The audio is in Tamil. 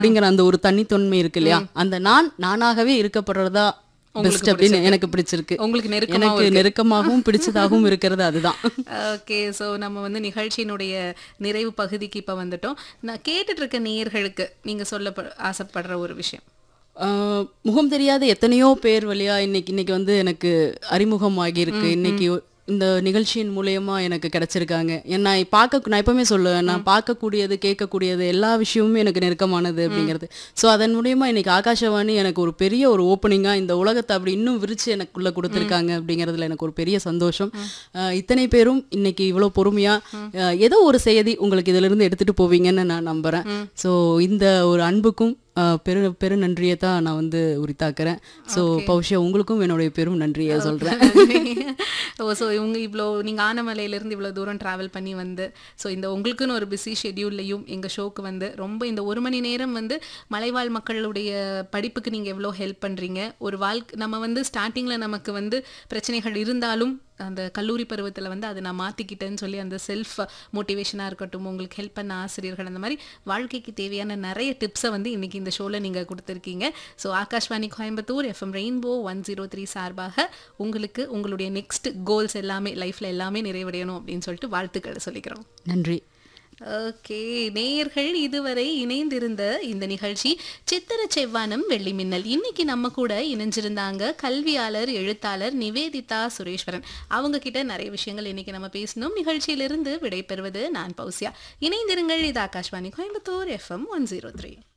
அப்படிங்கிற அந்த ஒரு தனித்தன்மை இருக்கு இல்லையா அந்த நான் நானாகவே இருக்கப்படுறதா பெஸ்ட் அப்படின்னு எனக்கு பிடிச்சிருக்கு உங்களுக்கு நெருக்கமா எனக்கு நெருக்கமாகவும் பிடிச்சதாகவும் இருக்கிறது அதுதான் ஓகே ஸோ நம்ம வந்து நிகழ்ச்சியினுடைய நிறைவு பகுதிக்கு இப்போ வந்துட்டோம் நான் கேட்டுட்டு இருக்க நேயர்களுக்கு நீங்க சொல்ல ஆசைப்படுற ஒரு விஷயம் ஆஹ் முகம் தெரியாத எத்தனையோ பேர் வழியா இன்னைக்கு இன்னைக்கு வந்து எனக்கு அறிமுகம் ஆகியிருக்கு இன்னைக்கு இந்த நிகழ்ச்சியின் மூலியமா எனக்கு கிடைச்சிருக்காங்க ஏன் நான் பார்க்க நான் எப்பவுமே சொல்லுவேன் நான் பார்க்கக்கூடியது கேட்கக்கூடியது எல்லா விஷயமுமே எனக்கு நெருக்கமானது அப்படிங்கிறது ஸோ அதன் மூலியமா இன்னைக்கு ஆகாஷவாணி எனக்கு ஒரு பெரிய ஒரு ஓப்பனிங்கா இந்த உலகத்தை அப்படி இன்னும் விரிச்சு எனக்குள்ள கொடுத்துருக்காங்க அப்படிங்கிறதுல எனக்கு ஒரு பெரிய சந்தோஷம் ஆஹ் இத்தனை பேரும் இன்னைக்கு இவ்வளோ பொறுமையா ஆஹ் ஏதோ ஒரு செய்தி உங்களுக்கு இதுல இருந்து எடுத்துட்டு போவீங்கன்னு நான் நம்புறேன் ஸோ இந்த ஒரு அன்புக்கும் ஆஹ் பெரு பெரு நன்றியை தான் நான் வந்து உரித்தாக்குறேன் ஸோ பௌஷ்யா உங்களுக்கும் என்னுடைய பெரும் நன்றியை சொல்றேன் ஓ ஸோ இவங்க இவ்வளோ நீங்கள் ஆனமலையிலேருந்து இவ்வளோ தூரம் ட்ராவல் பண்ணி வந்து ஸோ இந்த உங்களுக்குன்னு ஒரு பிஸி ஷெட்யூல்லையும் எங்கள் ஷோக்கு வந்து ரொம்ப இந்த ஒரு மணி நேரம் வந்து மலைவாழ் மக்களுடைய படிப்புக்கு நீங்கள் எவ்வளோ ஹெல்ப் பண்ணுறீங்க ஒரு வாழ்க்கை நம்ம வந்து ஸ்டார்டிங்கில் நமக்கு வந்து பிரச்சனைகள் இருந்தாலும் அந்த கல்லூரி பருவத்தில் வந்து அதை நான் மாற்றிக்கிட்டேன்னு சொல்லி அந்த செல்ஃப் மோட்டிவேஷனாக இருக்கட்டும் உங்களுக்கு ஹெல்ப் பண்ண ஆசிரியர்கள் அந்த மாதிரி வாழ்க்கைக்கு தேவையான நிறைய டிப்ஸை வந்து இன்னைக்கு இந்த ஷோவில் நீங்கள் கொடுத்துருக்கீங்க so Akashvani Coimbatore FM rainbow one zero three சார்பாக உங்களுக்கு உங்களுடைய நெக்ஸ்ட் கோல்ஸ் எல்லாமே லைஃப்பில் எல்லாமே நிறைவடையணும் அப்படின்னு சொல்லிட்டு வாழ்த்துக்களை சொல்லிக்கிறோம் நன்றி ஓகே நேயர்கள் இதுவரை இணைந்திருந்த இந்த நிகழ்ச்சி சித்திர செவ்வானம் வெள்ளி மின்னல் இன்னைக்கு நம்ம கூட இணைஞ்சிருந்தாங்க கல்வியாளர் எழுத்தாளர் நிவேதிதா சுரேஸ்வரன் அவங்க கிட்ட நிறைய விஷயங்கள் இன்னைக்கு நம்ம பேசணும் நிகழ்ச்சியிலிருந்து விடைபெறுவது நான் பௌசியா இணைந்திருங்கள் இது Akashvani Coimbatore FM one zero three